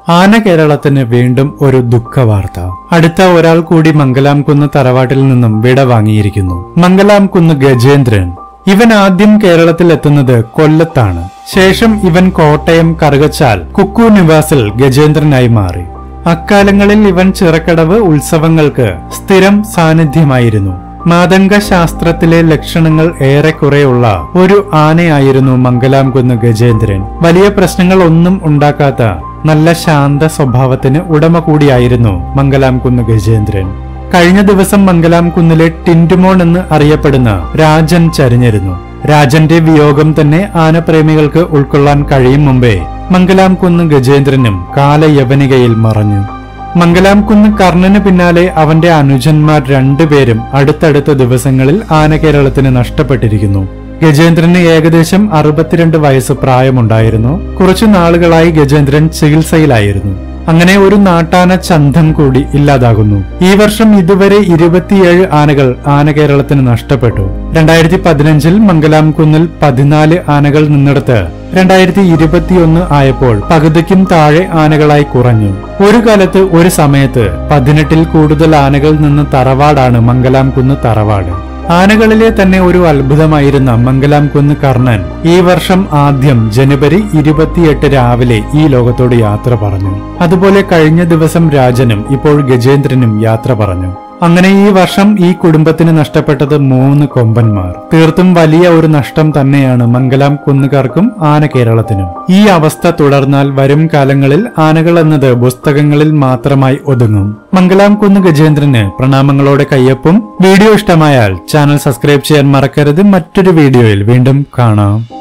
ആന കേരളത്തിന് വീണ്ടും ഒരു ദുഃഖവാർത്ത അടുത്ത ഒരാൾ കൂടി മംഗലാം കുന്ന് തറവാട്ടിൽ നിന്നും വിട വാങ്ങിയിരിക്കുന്നു മംഗലാം കുന്ന് ഗജേന്ദ്രൻ ഇവൻ ആദ്യം കേരളത്തിൽ എത്തുന്നത് കൊല്ലത്താണ് ശേഷം ഇവൻ കോട്ടയം കറുകച്ചാൽ കുക്കു നിവാസിൽ ഗജേന്ദ്രനായി മാറി അക്കാലങ്ങളിൽ ഇവൻ ചിറക്കടവ് ഉത്സവങ്ങൾക്ക് സ്ഥിരം സാന്നിധ്യമായിരുന്നു മാതംഗ ശാസ്ത്രത്തിലെ ലക്ഷണങ്ങൾ ഏറെക്കുറെയുള്ള ഒരു ആനയായിരുന്നു മംഗലാം കുന്ന് ഗജേന്ദ്രൻ വലിയ പ്രശ്നങ്ങൾ ഒന്നും ഉണ്ടാക്കാത്ത നല്ല ശാന്ത സ്വഭാവത്തിന് ഉടമ കൂടിയായിരുന്നു മംഗലാം കുന്ന് ഗജേന്ദ്രൻ കഴിഞ്ഞ ദിവസം മംഗലാം കുന്നിലെ ടിൻറ്റുമോൺ എന്ന് അറിയപ്പെടുന്ന രാജൻ ചരിഞ്ഞിരുന്നു രാജന്റെ വിയോഗം തന്നെ ആനപ്രേമികൾക്ക് ഉൾക്കൊള്ളാൻ കഴിയും മുമ്പേ മംഗലാം കുന്ന് ഗജേന്ദ്രനും കാലയവനികയിൽ മറഞ്ഞു മംഗലാം കുന്ന് കർണന് പിന്നാലെ അവന്റെ അനുജന്മാർ രണ്ടുപേരും അടുത്തടുത്ത ദിവസങ്ങളിൽ ആന കേരളത്തിന് നഷ്ടപ്പെട്ടിരിക്കുന്നു ഗജേന്ദ്രന് ഏകദേശം അറുപത്തിരണ്ട് വയസ്സ് പ്രായമുണ്ടായിരുന്നു കുറച്ചു നാളുകളായി ഗജേന്ദ്രൻ ചികിത്സയിലായിരുന്നു അങ്ങനെ ഒരു നാട്ടാന ചന്തം കൂടി ഇല്ലാതാകുന്നു ഈ വർഷം ഇതുവരെ ഇരുപത്തിയേഴ് ആനകൾ ആന കേരളത്തിന് നഷ്ടപ്പെട്ടു രണ്ടായിരത്തി പതിനഞ്ചിൽ മംഗലാം കുന്നിൽ പതിനാല് ആനകൾ നിന്നിടത്ത് രണ്ടായിരത്തി ഇരുപത്തിയൊന്ന് ആയപ്പോൾ പകുതിക്കും താഴെ ആനകളായി കുറഞ്ഞു ഒരു കാലത്ത് ഒരു സമയത്ത് പതിനെട്ടിൽ കൂടുതൽ ആനകൾ നിന്ന് തറവാടാണ് മംഗലാം കുന്ന് തറവാട് ആനകളിലെ തന്നെ ഒരു അത്ഭുതമായിരുന്ന മംഗലാം കുന്ന് കർണൻ ഈ വർഷം ആദ്യം ജനുവരി ഇരുപത്തിയെട്ട് രാവിലെ ഈ ലോകത്തോട് യാത്ര പറഞ്ഞു അതുപോലെ കഴിഞ്ഞ ദിവസം രാജനും ഇപ്പോൾ ഗജേന്ദ്രനും യാത്ര പറഞ്ഞു അങ്ങനെ ഈ വർഷം ഈ കുടുംബത്തിന് നഷ്ടപ്പെട്ടത് മൂന്ന് കൊമ്പന്മാർ തീർത്തും വലിയ ഒരു നഷ്ടം തന്നെയാണ് മംഗലാം കുന്നുകാർക്കും ആന കേരളത്തിനും ഈ അവസ്ഥ തുടർന്നാൽ വരും കാലങ്ങളിൽ ആനകൾ എന്നത് പുസ്തകങ്ങളിൽ മാത്രമായി ഒതുങ്ങും മംഗലാം കുന്ന് ഗജേന്ദ്രന് പ്രണാമങ്ങളോടെ കയ്യൊപ്പും വീഡിയോ ഇഷ്ടമായാൽ ചാനൽ സബ്സ്ക്രൈബ് ചെയ്യാൻ മറക്കരുത് മറ്റൊരു വീഡിയോയിൽ വീണ്ടും കാണാം